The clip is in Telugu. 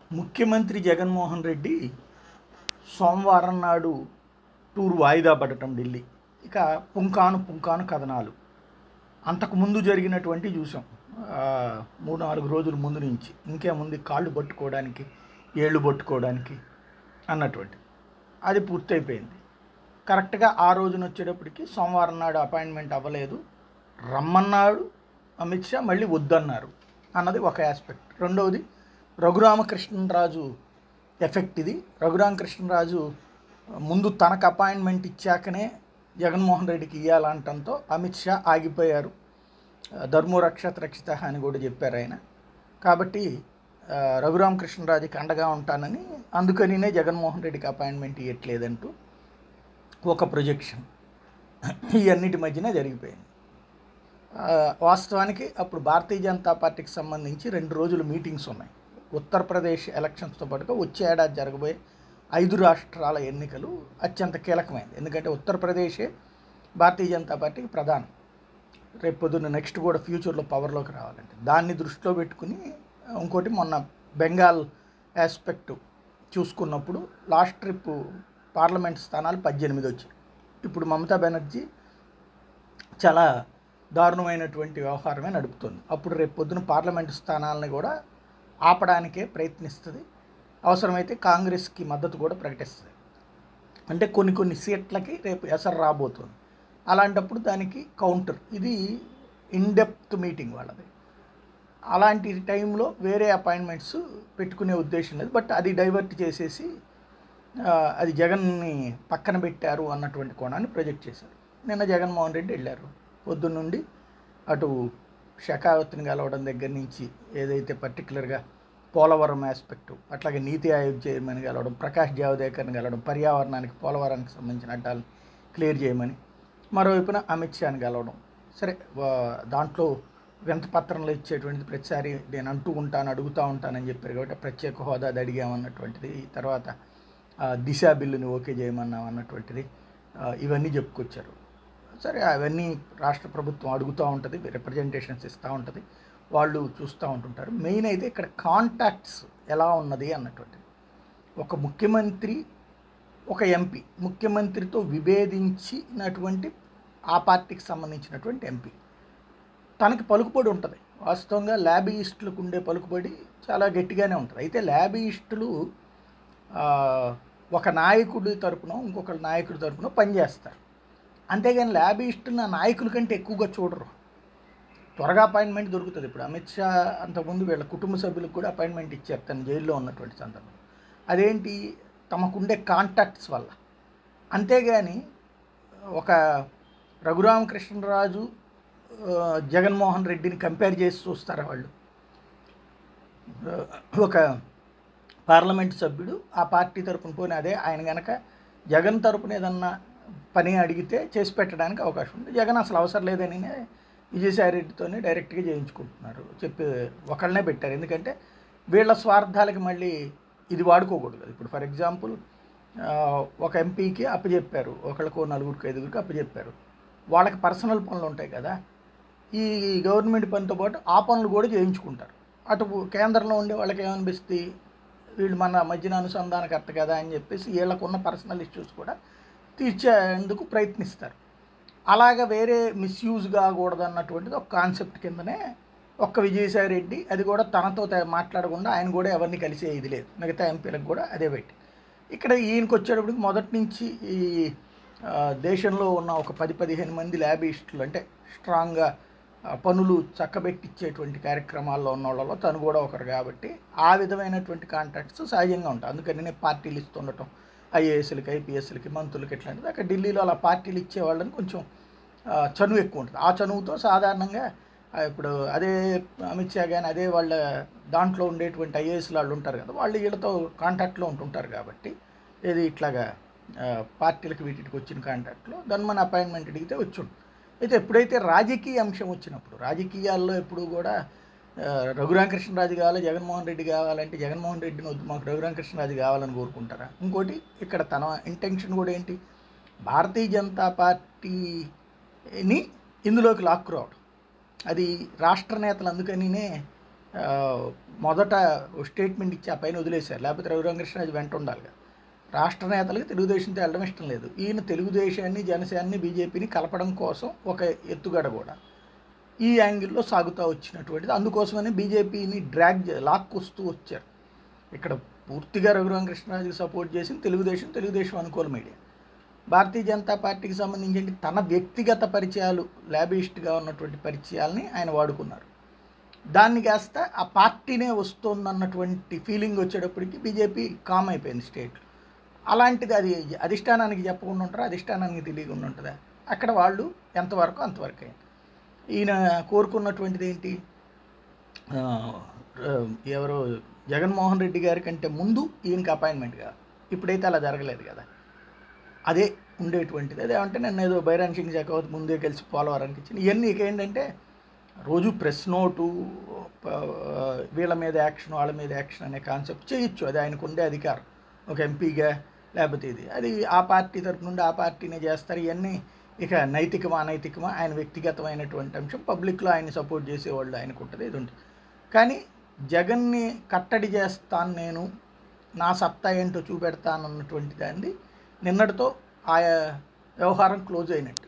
ముఖ్యమంత్రి జగన్మోహన్ రెడ్డి సోమవారం నాడు టూర్ వాయిదా పడటం ఢిల్లీ ఇక పుంకాను పుంకాను కథనాలు అంతకుముందు జరిగినటువంటి చూసాం ఆ, మూడు నాలుగు రోజుల ముందు నుంచి ఇంకేముంది కాళ్ళు పట్టుకోవడానికి ఏళ్ళు పట్టుకోవడానికి అన్నటువంటి అది పూర్తయిపోయింది కరెక్ట్గా ఆ రోజున వచ్చేటప్పటికి సోమవారం నాడు అపాయింట్మెంట్ అవ్వలేదు రమ్మన్నాడు అమిత్ షా మళ్ళీ వద్దన్నారు అన్నది ఒక ఆస్పెక్ట్ రెండవది రఘురామకృష్ణరాజు ఎఫెక్ట్ ఇది రఘురామకృష్ణరాజు ముందు తనకు అపాయింట్మెంట్ ఇచ్చాకనే జగన్మోహన్ రెడ్డికి ఇవ్వాలంటంతో అమిత్ షా ఆగిపోయారు ధర్మో రక్షత రక్షిత అని కూడా చెప్పారు ఆయన కాబట్టి ఆ, రఘురామకృష్ణరాజుకి అండగా ఉంటానని అందుకనినే జగన్మోహన్ రెడ్డికి అపాయింట్మెంట్ ఇవ్వట్లేదంటూ ఒక ప్రొజెక్షన్ ఈ అన్నిటి మధ్యన జరిగిపోయింది ఆ, వాస్తవానికి అప్పుడు భారతీయ జనతా పార్టీకి సంబంధించి రెండు రోజులు మీటింగ్స్ ఉన్నాయి ఉత్తరప్రదేశ్ ఎలక్షన్స్తో పాటుగా వచ్చే ఏడాది జరగబోయే ఐదు రాష్ట్రాల ఎన్నికలు అత్యంత కీలకమైనది ఎందుకంటే ఉత్తరప్రదేశే భారతీయ జనతా పార్టీకి ప్రధానం రేపు పొద్దున్న నెక్స్ట్ కూడా ఫ్యూచర్లో పవర్లోకి రావాలంటే దాన్ని దృష్టిలో పెట్టుకుని ఇంకోటి మొన్న బెంగాల్ ఆస్పెక్ట్ చూసుకున్నప్పుడు లాస్ట్ ట్రిప్ పార్లమెంట్ స్థానాలు పద్దెనిమిది వచ్చాయి ఇప్పుడు మమతా బెనర్జీ చాలా దారుణమైనటువంటి వ్యవహారమే నడుపుతుంది అప్పుడు రేపు పొద్దున పార్లమెంటు స్థానాలని కూడా ఆపడానికే ప్రయత్నిస్తుంది అవసరమైతే కాంగ్రెస్కి మద్దతు కూడా ప్రకటిస్తుంది అంటే కొన్ని కొన్ని సీట్లకి రేపు ఎసరు రాబోతుంది అలాంటప్పుడు దానికి కౌంటర్ ఇది ఇన్డెప్త్ మీటింగ్ వాళ్ళది అలాంటి టైంలో వేరే అపాయింట్మెంట్స్ పెట్టుకునే ఉద్దేశం లేదు బట్ అది డైవర్ట్ చేసేసి ఆ, అది జగన్ని పక్కన పెట్టారు అన్నటువంటి కోణాన్ని ప్రొజెక్ట్ చేశారు నిన్న జగన్మోహన్ రెడ్డి వెళ్ళారు పొద్దున్నుండి అటు షెకావత్ని కలవడం దగ్గర నుంచి ఏదైతే పర్టికులర్గా పోలవరం ఆస్పెక్టు అట్లాగే నీతి ఆయోగ్ చైర్మన్ కలవడం ప్రకాష్ జావదేకర్ని కలవడం పర్యావరణానికి పోలవరానికి సంబంధించిన అడ్డాలు క్లియర్ చేయమని మరోవైపున అమిత్ షాని కలవడం సరే వా- దాంట్లో వింత పత్రంలో ఇచ్చేటువంటిది ప్రతిసారి నేను అంటూ ఉంటాను అడుగుతూ ఉంటానని చెప్పారు కాబట్టి ప్రత్యేక హోదా అది అడిగామన్నటువంటిది తర్వాత ఆ, దిశ బిల్లుని ఓకే చేయమన్నాం అన్నటువంటిది ఆ, ఇవన్నీ చెప్పుకొచ్చారు సరే అవన్నీ రాష్ట్ర ప్రభుత్వం అడుగుతూ ఉంటుంది రిప్రజెంటేషన్స్ ఇస్తూ ఉంటుంది వాళ్ళు చూస్తూ ఉంటుంటారు మెయిన్ అయితే ఇక్కడ కాంటాక్ట్స్ ఎలా ఉన్నది అన్నటువంటిది ఒక ముఖ్యమంత్రి ఒక ఎంపీ ముఖ్యమంత్రితో విభేదించినటువంటి ఆ పార్టీకి సంబంధించినటువంటి ఎంపీ తనకి పలుకుబడి ఉంటుంది వాస్తవంగా ల్యాబీయిస్టులకు ఉండే పలుకుబడి చాలా గట్టిగానే ఉంటుంది అయితే ల్యాబీయిస్టులు ఆ, ఒక నాయకుడి తరపున ఇంకొక నాయకుడి తరపున పనిచేస్తారు అంతేగాని ల్యాబీయిస్టులు నా నాయకుల కంటే ఎక్కువగా చూడరు త్వరగా అపాయింట్మెంట్ దొరుకుతుంది ఇప్పుడు అమిత్ షా అంతకుముందు వీళ్ళ కుటుంబ సభ్యులకు కూడా అపాయింట్మెంట్ ఇచ్చారు తను జైల్లో ఉన్నటువంటి సందర్భం అదేంటి తమకుండే కాంటాక్ట్స్ వల్ల అంతేగాని ఒక రఘురామకృష్ణరాజు ఆ, జగన్మోహన్ రెడ్డిని కంపేర్ చేసి చూస్తారా వాళ్ళు ఆ, ఒక పార్లమెంట్ సభ్యుడు ఆ పార్టీ తరపున పోయిన అదే ఆయన గనక జగన్ తరపున ఏదన్నా పని అడిగితే చేసి పెట్టడానికి అవకాశం ఉంది జగన్ అసలు అవసరం లేదని విజయసాయి రెడ్డితోనే డైరెక్ట్గా చేయించుకుంటున్నారు చెప్పి ఒకళ్ళనే పెట్టారు ఎందుకంటే వీళ్ళ స్వార్థాలకి మళ్ళీ ఇది వాడుకోకూడదు ఇప్పుడు ఫర్ ఎగ్జాంపుల్ ఒక ఎంపీకి అప్పచెప్పారు ఒకళ్ళకో నలుగురికి ఐదుగురికి అప్పచెప్పారు వాళ్ళకి పర్సనల్ పనులు ఉంటాయి కదా ఈ గవర్నమెంట్ పనితో పాటు ఆ పనులు కూడా చేయించుకుంటారు అటు కేంద్రంలో ఉండే వాళ్ళకి ఏమనిపిస్తుంది వీళ్ళు మన మధ్యన అనుసంధానకర్త కదా అని చెప్పేసి వీళ్ళకున్న పర్సనల్ ఇష్యూస్ కూడా తీర్చేందుకు ప్రయత్నిస్తారు అలాగ వేరే మిస్యూజ్ కాకూడదు అన్నటువంటిది ఒక కాన్సెప్ట్ కిందనే ఒక్క విజయసాయి రెడ్డి అది కూడా తనతో త- మాట్లాడకుండా ఆయన కూడా ఎవరిని కలిసే ఇది లేదు మిగతా ఎంపీలకు కూడా అదే పెట్టి ఇక్కడ ఈయనకి వచ్చేటప్పటికి మొదటి నుంచి ఈ ఆ, దేశంలో ఉన్న ఒక పది పదిహేను మంది ల్యాబిస్టులు అంటే స్ట్రాంగ్గా ఆ, పనులు చక్కబెట్టించేటువంటి కార్యక్రమాల్లో ఉన్న వాళ్ళలో తను కూడా ఒకరు కాబట్టి ఆ విధమైనటువంటి కాంటాక్ట్స్ సహజంగా ఉంటాయి అందుకని పార్టీలు ఇస్తుండటం ఐఏఎస్లకి ఐపీఎస్లకి మంత్రులకి ఇట్లాంటిది అక్కడ ఢిల్లీలో అలా పార్టీలు ఇచ్చే వాళ్ళని కొంచెం ఆ, చనువు ఎక్కువ ఉంటుంది ఆ చనువుతో సాధారణంగా ఆ, ఇప్పుడు అదే అమిత్ షా కానీ అదే వాళ్ళ దాంట్లో ఉండేటువంటి ఐఏఎస్ వాళ్ళు ఉంటారు కదా వాళ్ళు వీళ్ళతో కాంటాక్ట్లో ఉంటుంటారు కాబట్టి ఏది ఇట్లాగా ఆ, పార్టీలకు వీటికి వచ్చిన కాంటాక్ట్లో దాన్ని మన అపాయింట్మెంట్ అడిగితే వచ్చుండు అయితే ఎప్పుడైతే రాజకీయ అంశం వచ్చినప్పుడు రాజకీయాల్లో ఎప్పుడు కూడా ఆ, రఘురామకృష్ణరాజు కావాలి జగన్మోహన్ రెడ్డి కావాలంటే జగన్మోహన్ రెడ్డిని వద్దు మాకు రఘురామకృష్ణరాజు కావాలని కోరుకుంటారా ఇంకోటి ఇక్కడ తన ఇంటెన్షన్ కూడా ఏంటి భారతీయ జనతా పార్టీని ఇందులోకి లాక్కురావడం అది రాష్ట్ర నేతలు అందుకనినే ఆ, మొదట ఓ స్టేట్మెంట్ ఇచ్చి ఆ పైన వదిలేశారు లేకపోతే రఘురామకృష్ణరాజు వెంట ఉండాలి కదా రాష్ట్ర నేతలకు తెలుగుదేశంతో వెళ్ళడం ఇష్టం లేదు ఈయన తెలుగుదేశాన్ని జనసేనని బీజేపీని కలపడం కోసం ఒక ఎత్తుగడ కూడా ఈ యాంగిల్లో సాగుతూ వచ్చినటువంటిది అందుకోసమని బీజేపీని డ్రాగ్ చే- లాక్కొస్తూ వచ్చారు ఇక్కడ పూర్తిగా రఘురామకృష్ణరాజుకి సపోర్ట్ చేసింది తెలుగుదేశం తెలుగుదేశం అనుకూల మీడియా భారతీయ జనతా పార్టీకి సంబంధించి తన వ్యక్తిగత పరిచయాలు ల్యాబిస్ట్గా ఉన్నటువంటి పరిచయాల్ని ఆయన వాడుకున్నారు దాన్ని కాస్త ఆ పార్టీనే వస్తుందన్నటువంటి ఫీలింగ్ వచ్చేటప్పటికి బీజేపీ కామ్ అయిపోయింది స్టేట్ అలాంటిది అది అధిష్టానానికి చెప్పకుండా ఉంటారా అధిష్టానానికి తెలియకుండా ఉంటుందా అక్కడ వాళ్ళు ఎంతవరకు అంతవరకు అయింది ఈయన కోరుకున్నటువంటిది ఏంటి ఆ, ఆ, ఎవరో జగన్మోహన్ రెడ్డి గారి కంటే ముందు ఈయనకి అపాయింట్మెంట్ కాదు ఇప్పుడైతే అలా జరగలేదు కదా అదే ఉండేటువంటిది అదే అంటే నన్ను ఏదో బైరాన్ సింగ్ షెకావత్ ముందే కలిసి పోలవరానికి ఇచ్చింది ఇవన్నీ ఇక ఏంటంటే రోజు ప్రెస్ నోటు ప- వీళ్ళ మీద యాక్షన్ వాళ్ళ మీద యాక్షన్ అనే కాన్సెప్ట్ చేయొచ్చు అది ఆయనకు ఉండే అధికారం ఒక ఎంపీగా లేకపోతే ఇది అది ఆ పార్టీ తరపు నుండి ఆ పార్టీనే చేస్తారు ఇవన్నీ ఇక నైతికమా అనైతికమా ఆయన వ్యక్తిగతమైనటువంటి అంశం పబ్లిక్లో ఆయన సపోర్ట్ చేసేవాళ్ళు ఆయనకు ఉంటుంది ఇది ఉంటుంది కానీ జగన్ని కట్టడి చేస్తాను నేను నా సత్తా ఏంటో చూపెడతాను అన్నటువంటి దాన్ని నిన్నటితో ఆ వ్యవహారం క్లోజ్ అయినట్టు